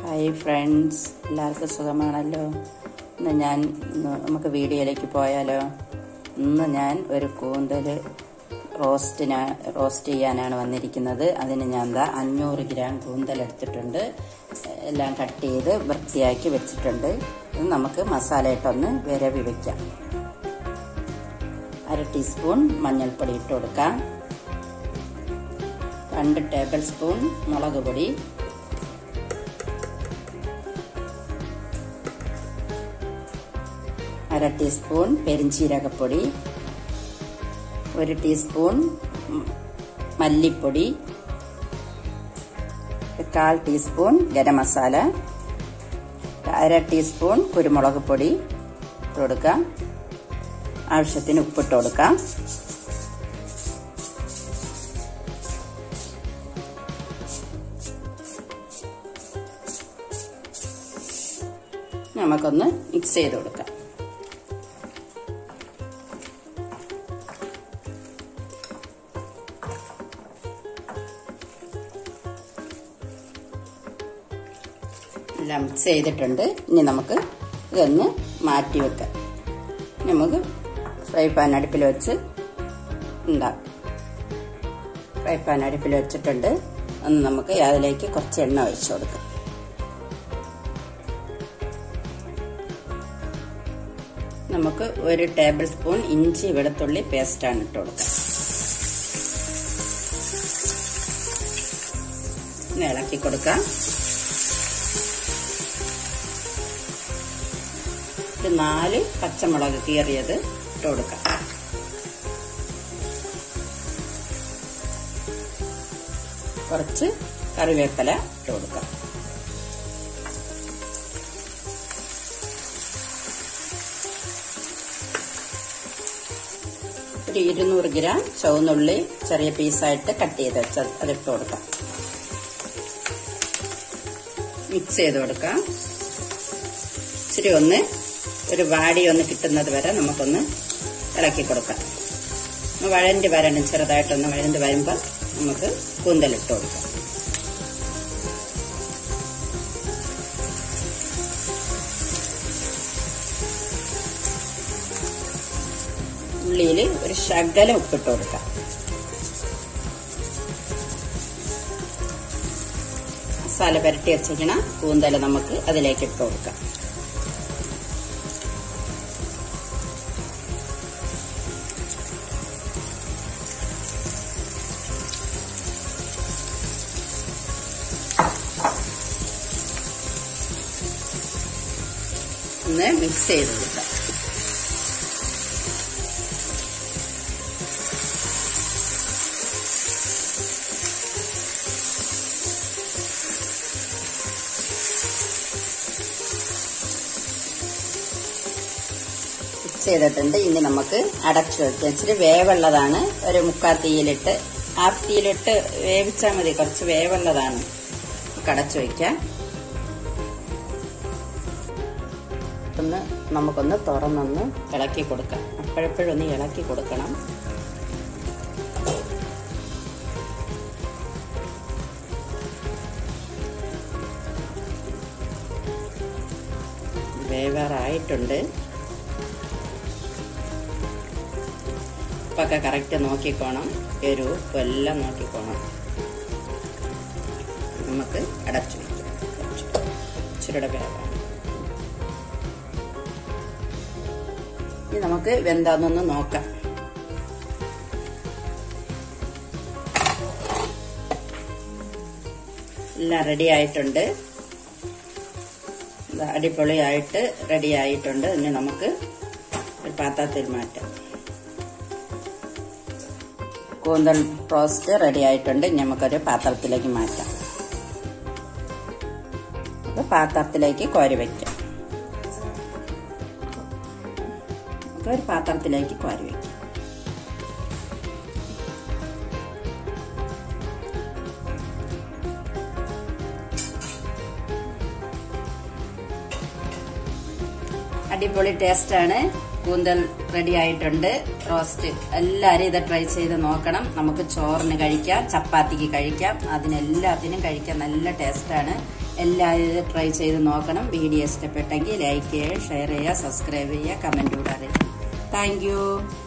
hi friends എല്ലാവർക്കും സുഖമാണല്ലോ ഇന്ന് ഞാൻ ഇന്ന് നമുക്ക് വീഡിയോയിലേക്ക് പോയാലോ ഇന്ന് ഞാൻ ഒരു കൂന്തൽ റോസ്റ്റിനാ റോസ്റ്റ് ചെയ്യാനാണ് വന്നിരിക്കുന്നത് അതിന് ഞാൻ എന്താ അഞ്ഞൂറ് ഗ്രാം കൂന്തൽ എടുത്തിട്ടുണ്ട് എല്ലാം കട്ട് ചെയ്ത് വൃത്തിയാക്കി വെച്ചിട്ടുണ്ട് ഇത് നമുക്ക് മസാല ഇട്ടൊന്ന് വിരവി വെക്കാം അര ടീസ്പൂൺ മഞ്ഞൾപ്പൊടി ഇട്ട് കൊടുക്കാം രണ്ട് ടേബിൾ സ്പൂൺ മുളക് പൊടി അര ടീസ്പൂൺ പെരിഞ്ചീരകപ്പൊടി ഒരു ടീസ്പൂൺ മല്ലിപ്പൊടി കാൽ ടീസ്പൂൺ ഗരം മസാല അര ടീസ്പൂൺ കുരുമുളക് പൊടി ഇട്ട് കൊടുക്കാം ആവശ്യത്തിന് ഉപ്പിട്ട് കൊടുക്കാം നമുക്കൊന്ന് മിക്സ് ചെയ്ത് കൊടുക്കാം എല്ലാം മിക്സ് ചെയ്തിട്ടുണ്ട് ഇനി നമുക്ക് ഇതൊന്ന് മാറ്റി വെക്കാം നമുക്ക് ഫ്രൈ പാൻ അടുപ്പിൽ വെച്ച് ഉണ്ടാകും ഫ്രൈ പാൻ അടുപ്പിൽ വെച്ചിട്ടുണ്ട് ഒന്ന് നമുക്ക് അതിലേക്ക് കുറച്ച് എണ്ണ ഒഴിച്ചു കൊടുക്കാം നമുക്ക് ഒരു ടേബിൾ സ്പൂൺ ഇഞ്ചി വെളുത്തുള്ളി പേസ്റ്റാണ് ഇട്ട് കൊടുക്കുക ഇളക്കി കൊടുക്കാം ഒരു നാല് പച്ചമുളക് കീറിയത് ഇട്ട് കൊടുക്കാം കുറച്ച് കറിവേപ്പില ഇട്ട് കൊടുക്കാം ഒരു ഇരുന്നൂറ് ഗ്രാം ചുവന്നുള്ളി ചെറിയ പീസായിട്ട് കട്ട് ചെയ്ത് വെച്ചത് അതിട്ട് കൊടുക്കാം മിക്സ് ചെയ്ത് കൊടുക്കാം ഇച്ചിരി ഒന്ന് ഒരു വാടി ഒന്ന് കിട്ടുന്നത് വരെ നമുക്കൊന്ന് ഇളക്കി കൊടുക്കാം വഴണ്ട് വരണം ചെറുതായിട്ടൊന്ന് വഴണ്ട് വരുമ്പോൾ നമുക്ക് കൂന്തലിട്ട് കൊടുക്കാം ഉള്ളിയിൽ ഒരു ശകലം ഉപ്പിട്ട് കൊടുക്കാം മസാല പുരട്ടി വെച്ചിരിക്കണ കൂന്തൽ നമുക്ക് അതിലേക്ക് ഇട്ട് കൊടുക്കാം ഒന്ന് മിക്സ് ചെയ്ത് കൊടുക്കാം മിക്സ് ചെയ്തിട്ടുണ്ട് ഇനി നമുക്ക് അടച്ചു വെക്കാം ഇച്ചിരി വേവുള്ളതാണ് ഒരു മുക്കാൽ തീയിലിട്ട് ആ തീയിലിട്ട് വേവിച്ചാൽ മതി കുറച്ച് വേവുള്ളതാണ് നമുക്ക് അടച്ചു വയ്ക്കാം ഒന്ന് നമുക്കൊന്ന് തുറന്നൊന്ന് ഇളക്കി കൊടുക്കാം അപ്പോഴപ്പോഴൊന്ന് ഇളക്കി കൊടുക്കണം വേവാറായിട്ടുണ്ട് ഉപ്പൊക്കെ കറക്റ്റ് നോക്കിക്കോണം എരിവ് ഉപ്പ് എല്ലാം നോക്കിക്കോണം നമുക്ക് അടച്ചു വയ്ക്കാം ഇച്ചിരിയുടെ വേവാണ് ഇനി നമുക്ക് വെന്താന്നൊന്ന് നോക്കാം എല്ലാം റെഡി ആയിട്ടുണ്ട് അടിപൊളിയായിട്ട് റെഡി ആയിട്ടുണ്ട് ഇനി നമുക്ക് ഒരു പാത്രത്തിൽ മാറ്റാം കൂന്തൽ റോസ്റ്റ് റെഡി ആയിട്ടുണ്ട് ഇനി നമുക്കൊരു പാത്രത്തിലേക്ക് മാറ്റാം പാത്രത്തിലേക്ക് കോരി വയ്ക്കാം ഒരു പാത്രത്തിലേക്ക് കോരി വയ്ക്കാം അടിപൊളി ടേസ്റ്റാണ് കൂന്തൽ റെഡി ആയിട്ടുണ്ട് റോസ്റ്റ് എല്ലാവരും ഇത് ട്രൈ ചെയ്ത് നോക്കണം നമുക്ക് ചോറിന് കഴിക്കാം ചപ്പാത്തിക്ക് കഴിക്കാം അതിനെല്ലാത്തിനും കഴിക്കാൻ നല്ല ടേസ്റ്റാണ് എല്ലാവരും ഇത് ട്രൈ ചെയ്ത് നോക്കണം വീഡിയോ ഇഷ്ടപ്പെട്ടെങ്കിൽ ലൈക്ക് ചെയ്യുക ഷെയർ ചെയ്യുക സബ്സ്ക്രൈബ് ചെയ്യുക കമൻറ്റ് കൂടെ അറിയിക്കും താങ്ക്